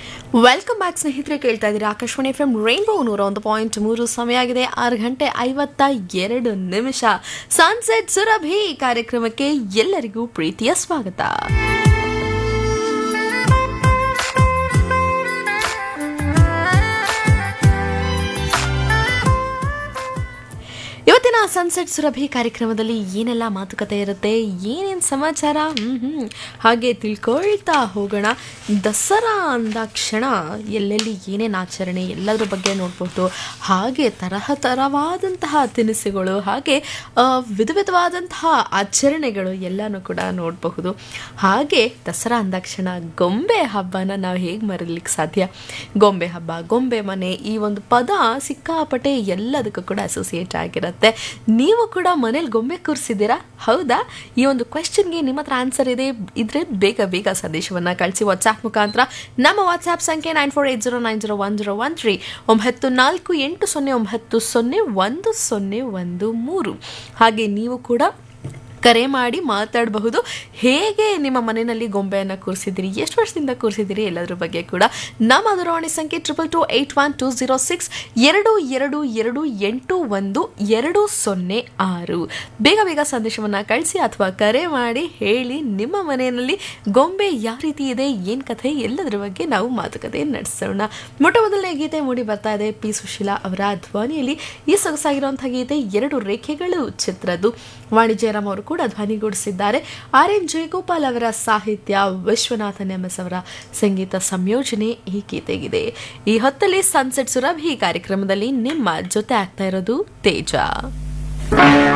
welcome back ಸ್ನೇಹಿತರೆ ಕೇಳ್ತಾ ಇದ್ದೀರಾ ಆಕಾಶವಾಣಿ ಎಫ್ ಎಂ ರೈನ್ಬೋ ನೂರ ಒಂದು ಪಾಯಿಂಟ್ ಮೂರು ಸಮಯ ಆಗಿದೆ ಆರು ಗಂಟೆ ಐವತ್ತ ಎರಡು ನಿಮಿಷ ಸನ್ಸೆಟ್ ಸುರಭಿ ಕಾರ್ಯಕ್ರಮಕ್ಕೆ ಎಲ್ಲರಿಗೂ ಪ್ರೀತಿಯ ಸ್ವಾಗತ ಇವತ್ತಿನ ಸನ್ಸೆಟ್ ಸುರಭಿ ಕಾರ್ಯಕ್ರಮದಲ್ಲಿ ಏನೆಲ್ಲ ಮಾತುಕತೆ ಇರುತ್ತೆ ಏನೇನು ಸಮಾಚಾರ ಹ್ಮ್ ಹ್ಮ್ ಹಾಗೆ ತಿಳ್ಕೊಳ್ತಾ ಹೋಗೋಣ ದಸರಾ ಅಂದಾಕ್ಷಣ ಎಲ್ಲೆಲ್ಲಿ ಏನೇನು ಆಚರಣೆ ಎಲ್ಲದ್ರ ಬಗ್ಗೆ ನೋಡ್ಬೋದು ಹಾಗೆ ತರಹ ತರವಾದಂತಹ ತಿನಿಸುಗಳು ಹಾಗೆ ಆ, ವಿಧ ವಿಧವಾದಂತಹ ಆಚರಣೆಗಳು ಎಲ್ಲನೂ ಕೂಡ ನೋಡಬಹುದು ಹಾಗೆ ದಸರಾ ಅಂದಾಕ್ಷಣ ಗೊಂಬೆ ಹಬ್ಬನ ನಾವು ಹೇಗೆ ಮರೀಲಿಕ್ಕೆ ಸಾಧ್ಯ ಗೊಂಬೆ ಹಬ್ಬ ಗೊಂಬೆ ಮನೆ ಈ ಒಂದು ಪದ ಸಿಕ್ಕಾಪಟ್ಟೆ ಎಲ್ಲದಕ್ಕೂ ಕೂಡ ಅಸೋಸಿಯೇಟ್ ಆಗಿರುತ್ತೆ ನೀವು ಕೂಡ ಮನೇಲಿ ಗೊಂಬೆ ಕೂರಿಸಿದ್ದೀರಾ ಹೌದಾ ಈ ಒಂದು ಕ್ವೆಶನ್ಗೆ ನಿಮ್ಮ ಹತ್ರ ಆನ್ಸರ್ ಇದೆ ಇದ್ರೆ ಬೇಗ ಬೇಗ ಸಂದೇಶವನ್ನ ಕಳಿಸಿ ವಾಟ್ಸ್ಆ್ಯಪ್ ಮುಖಾಂತರ ನಮ್ಮ ವಾಟ್ಸ್ಆ್ಯಪ್ ಸಂಖ್ಯೆ nine four eight zero nine zero one zero one three ಒಂಬತ್ತು ನಾಲ್ಕು ಎಂಟು ಸೊನ್ನೆ ಒಂಬತ್ತು ಸೊನ್ನೆ ಒಂದು ಸೊನ್ನೆ ಒಂದು ಮೂರು ಹಾಗೆ ನೀವು ಕೂಡ ಕರೆ ಮಾಡಿ ಮಾತಾಡಬಹುದು ಹೇಗೆ ನಿಮ್ಮ ಮನೆಯಲ್ಲಿ ಗೊಂಬೆಯನ್ನು ಕೂರಿಸಿದಿರಿ ಎಷ್ಟು ವರ್ಷದಿಂದ ಕೂರಿಸಿದಿರಿ ಎಲ್ಲದ್ರ ಬಗ್ಗೆ ಕೂಡ ನಮ್ಮ ದೂರವಾಣಿ ಸಂಖ್ಯೆ triple two eight one two zero six ಎರಡು ಎರಡು ಎರಡು ಎಂಟು ಒಂದು ಎರಡು ಸೊನ್ನೆ ಆರು ಬೇಗ ಬೇಗ ಸಂದೇಶವನ್ನು ಕಳಿಸಿ ಅಥವಾ ಕರೆ ಮಾಡಿ ಹೇಳಿ ನಿಮ್ಮ ಮನೆಯಲ್ಲಿ ಗೊಂಬೆ ಯಾವ ರೀತಿ ಇದೆ ಏನು ಕಥೆ ಎಲ್ಲದರ ಬಗ್ಗೆ ನಾವು ಮಾತುಕತೆ ನಡೆಸೋಣ ಮೊಟ್ಟ ಮೊದಲನೇ ಗೀತೆ ಮೂಡಿ ಬರ್ತಾ ಇದೆ ಪಿ ಸುಶೀಲಾ ಅವರ ಧ್ವನಿಯಲ್ಲಿ ಈ ಸೊಗಸಾಗಿರುವಂತಹ ಗೀತೆ ಎರಡು ರೇಖೆಗಳು ಚಿತ್ರದ್ದು ವಾಣಿ ಜಯರಾಮ್ ಅವರು ಕೂಡ ಧ್ವನಿಗೂಡಿಸಿದ್ದಾರೆ ಆರ್ ಎನ್ ಜಯಗೋಪಾಲ್ ಅವರ ಸಾಹಿತ್ಯ ವಿಶ್ವನಾಥನ್ ಎಂ ಎಸ್ ಅವರ ಸಂಗೀತ ಸಂಯೋಜನೆ ಈ ಗೀತೆಗಿದೆ ಈ ಹೊತ್ತಲ್ಲಿ ಸನ್ಸೆಟ್ ಸುರಭಿ ಕಾರ್ಯಕ್ರಮದಲ್ಲಿ ನಿಮ್ಮ ಜೊತೆ ಆಗ್ತಾ ಇರೋದು ತೇಜ